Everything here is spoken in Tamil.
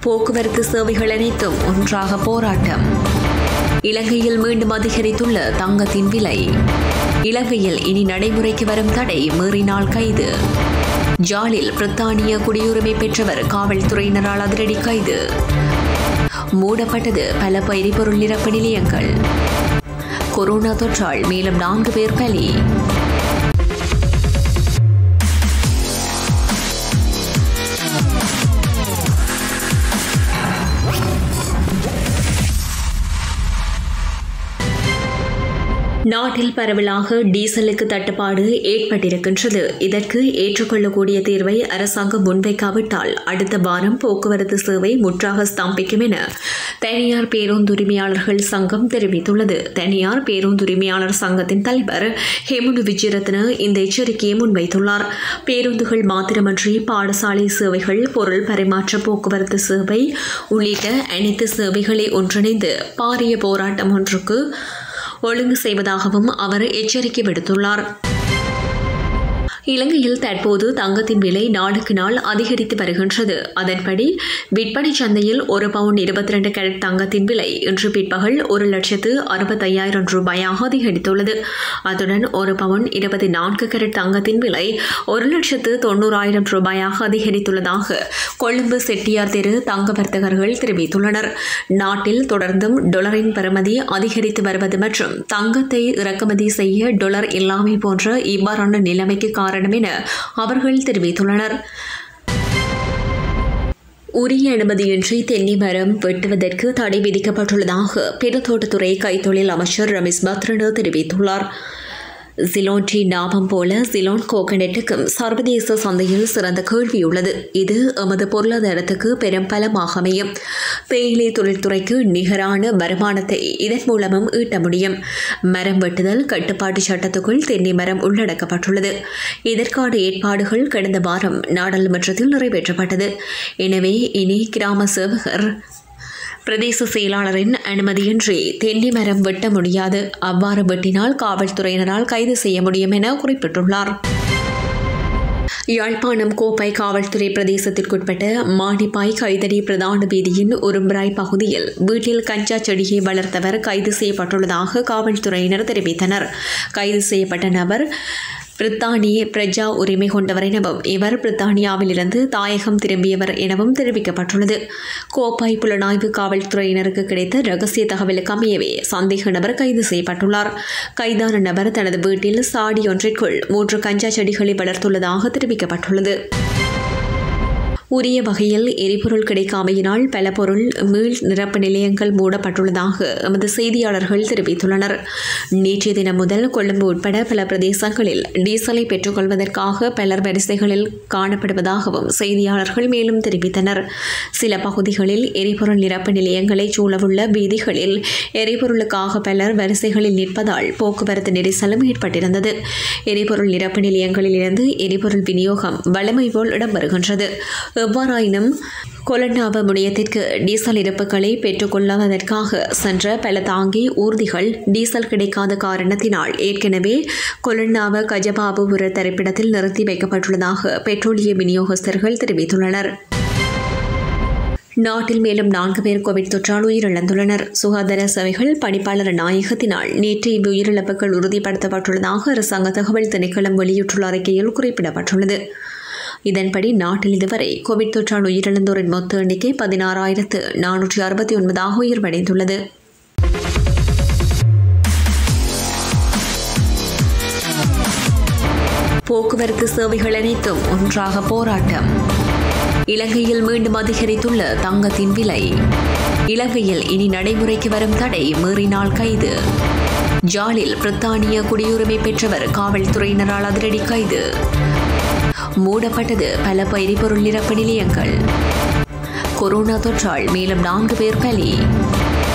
போக்குவரத்து சேவைகள் அனைத்தும் ஒன்றாக போராட்டம் இலங்கையில் மீண்டும் அதிகரித்துள்ள தங்கத்தின் விலை இலங்கையில் இனி நடைமுறைக்கு வரும் தடை மீறினால் கைது ஜாலில் பிரித்தானிய குடியுரிமை பெற்றவர் காவல்துறையினரால் அதிரடி கைது மூடப்பட்டது பல எரிபொருள் நிரப்பு நிலையங்கள் கொரோனா தொற்றால் மேலும் நான்கு பேர் பலி நாட்டில் பரவலாக டீசலுக்கு தட்டுப்பாடு ஏற்பட்டிருக்கின்றது இதற்கு ஏற்றுக்கொள்ளக்கூடிய தீர்வை அரசாங்கம் முன்வைக்காவிட்டால் அடுத்த வாரம் போக்குவரத்து சேவை முற்றாக ஸ்தாபிக்கும் என தனியார் பேருந்துரிமையாளர்கள் சங்கம் தெரிவித்துள்ளது தனியார் பேருந்துரிமையாளர் சங்கத்தின் தலைவர் ஹேமுடு விஜயரத்ன இந்த எச்சரிக்கையை முன்வைத்துள்ளார் பேருந்துகள் மாத்திரமன்றி பாடசாலை சேவைகள் பொருள் பரிமாற்ற போக்குவரத்து சேவை உள்ளிட்ட அனைத்து சேவைகளை ஒன்றிணைந்து பாரிய போராட்டம் ஒன்றுக்கு ஒழுங்கு செய்வதாகவும் அவர் எச்சரிக்கை விடுத்துள்ளார் இலங்கையில் தற்போது தங்கத்தின் விலை நாளுக்கு நாள் அதிகரித்து வருகின்றது அதன்படி விற்பனை சந்தையில் ஒரு பவுண்ட் இருபத்தி ரெண்டு கேரட் தங்கத்தின் விலை இன்று பிற்பகல் ஒரு லட்சத்து அறுபத்தையாயிரம் ரூபாயாக அதிகரித்துள்ளது அத்துடன் ஒரு பவுண்ட் இருபத்தி நான்கு கேரட் தங்கத்தின் விலை ஒரு லட்சத்து தொண்ணூறாயிரம் ரூபாயாக அதிகரித்துள்ளதாக கொழும்பு செட்டியார் தெரு தங்க வர்த்தகர்கள் தெரிவித்துள்ளனர் நாட்டில் தொடர்ந்தும் டொலரின் பெறுமதி அதிகரித்து வருவது மற்றும் தங்கத்தை இறக்குமதி செய்ய டொலர் இல்லாமை போன்ற இவ்வாறான நிலைமைக்கு காரணம் என அவர்கள் தெரிவித்துள்ளனர் உரிய அனுமதியின்றி தென்னை மரம் வெட்டுவதற்கு தடை விதிக்கப்பட்டுள்ளதாக பெருந்தோட்டத்துறை கைத்தொழில் அமைச்சர் ரமேஷ் பத்ரன தெரிவித்துள்ளார் ஜிலோன்டி நாமம் போல ஜிலோன் கோகனட்டுக்கும் சர்வதேச சந்தையில் சிறந்த கேள்வி உள்ளது இது எமது பொருளாதாரத்துக்கு பெரும் பலமாக அமையும் தேயிலை தொழில்துறைக்கு நிகரான வருமானத்தை இதன் மூலமும் ஈட்ட முடியும் மரம் வெட்டுதல் கட்டுப்பாட்டு சட்டத்துக்குள் தென்னை மரம் உள்ளடக்கப்பட்டுள்ளது இதற்கான ஏற்பாடுகள் கடந்த வாரம் நாடாளுமன்றத்தில் நிறைவேற்றப்பட்டது எனவே இனி கிராம சேவகர் பிரதேச செயலாளரின் அனுமதியின்றி தென்னை மரம் வெட்ட முடியாது அவ்வாறு வெட்டினால் காவல்துறையினரால் கைது செய்ய முடியும் என குறிப்பிட்டுள்ளார் யாழ்ப்பாணம் கோப்பை காவல்துறை பிரதேசத்திற்குட்பட்ட மாடிப்பாய் கைதடி பிரதான வீதியின் உரும்பராய் பகுதியில் வீட்டில் கஞ்சா செடியை வளர்த்தவர் கைது செய்யப்பட்டுள்ளதாக காவல்துறையினர் தெரிவித்தனர் கைது செய்யப்பட்ட நபர் பிரித்தானிய பிரஜா உரிமை கொண்டவர் எனவும் இவர் பிரித்தானியாவிலிருந்து தாயகம் திரும்பியவர் எனவும் தெரிவிக்கப்பட்டுள்ளது கோப்பாய் புலனாய்வு காவல்துறையினருக்கு கிடைத்த ரகசிய தகவலுக்கு அமையவே சந்தேக நபர் கைது செய்யப்பட்டுள்ளார் கைதான நபர் தனது வீட்டில் சாடி ஒன்றிற்குள் மூன்று கஞ்சா செடிகளை வளர்த்துள்ளதாக தெரிவிக்கப்பட்டுள்ளது உரிய வகையில் எரிபொருள் கிடைக்காமையினால் பல பொருள் மீள் நிரப்பு நிலையங்கள் மூடப்பட்டுள்ளதாக எமது செய்தியாளர்கள் தெரிவித்துள்ளனர் நேற்றைய தினம் முதல் கொழும்பு உட்பட பல பிரதேசங்களில் டீசலை பெற்றுக்கொள்வதற்காக பலர் வரிசைகளில் காணப்படுவதாகவும் செய்தியாளர்கள் மேலும் தெரிவித்தனர் சில பகுதிகளில் எரிபொருள் நிரப்பு நிலையங்களை சூழவுள்ள வீதிகளில் எரிபொருளுக்காக பலர் வரிசைகளில் நிற்பதால் போக்குவரத்து நெரிசலும் ஏற்பட்டிருந்தது எரிபொருள் நிரப்பு நிலையங்களில் இருந்து எரிபொருள் விநியோகம் வளமை போல் இடம்பெறுகின்றது எவ்வாறாயினும் கொலண்டாவ முனையத்திற்கு டீசல் இருப்புகளை பெற்றுக்கொள்வதற்காக சென்ற பல தாங்கி ஊர்திகள் டீசல் கிடைக்காத காரணத்தினால் ஏற்கனவே கொலண்டாவ கஜபாபுபுர தரிப்பிடத்தில் நிறுத்தி வைக்கப்பட்டுள்ளதாக பெட்ரோலிய விநியோகஸ்தர்கள் தெரிவித்துள்ளனர் நாட்டில் மேலும் நான்கு பேர் கோவிட் தொற்றால் உயிரிழந்துள்ளனர் சுகாதார சேவைகள் பணிப்பாளர் நாயகத்தினால் நேற்று இவ் உயிரிழப்புகள் உறுதிப்படுத்தப்பட்டுள்ளதாக அரசாங்க தகவல் திணைக்களம் வெளியிட்டுள்ள அறிக்கையில் குறிப்பிடப்பட்டுள்ளது இதன்படி நாட்டில் இதுவரை கோவிட் தொற்றால் உயிரிழந்தோரின் மொத்த எண்ணிக்கை பதினாறாயிரத்து நானூற்றி அறுபத்தி ஒன்பதாக உயர்வடைந்துள்ளது போக்குவரத்து சேவைகள் அனைத்தும் ஒன்றாக போராட்டம் இலங்கையில் மீண்டும் அதிகரித்துள்ள தங்கத்தின் விலை இலங்கையில் இனி நடைமுறைக்கு வரும் தடை மீறினால் கைது ஜாலில் பிரித்தானிய குடியுரிமை பெற்றவர் காவல்துறையினரால் அதிரடி கைது மூடப்பட்டது பல எரிபொருள் நிரப்பு நிலையங்கள் கொரோனா தொற்றால் மேலும் நான்கு பேர் பலி